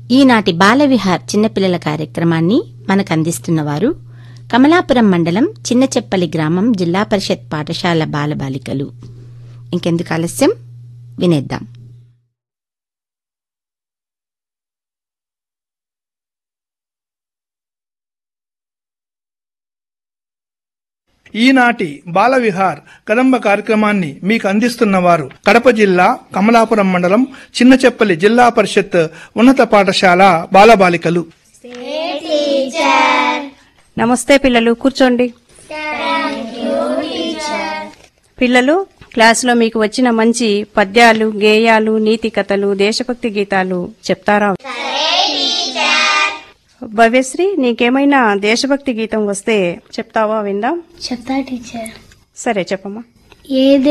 ఈనాటి బాలవిహార్ చిన్నపిల్లల కార్యక్రమాన్ని మనకు అందిస్తున్నవారు కమలాపురం మండలం చిన్నచెప్పలి గ్రామం జిల్లా పరిషత్ పాఠశాల బాలబాలికలు ఇంకెందుకు ఆలస్యం వినేద్దాం ఈనాటి బాలవిహార్ కదంబ కార్యక్రమాన్ని మీకు అందిస్తున్నవారు కడప జిల్లా కమలాపురం మండలం చిన్నచెప్పలి జిల్లా పరిషత్ ఉన్నత పాఠశాల బాలబాలికలు నమస్తే పిల్లలు కూర్చోండి పిల్లలు క్లాసులో మీకు వచ్చిన మంచి పద్యాలు గేయాలు నీతి కథలు దేశభక్తి గీతాలు చెప్తారా భవ్యశ్రీ నీకేమైనా దేశభక్తి గీతం వస్తే చెప్తావా విందాం చెప్తా టీచర్ సరే చెప్పమ్మా ఏ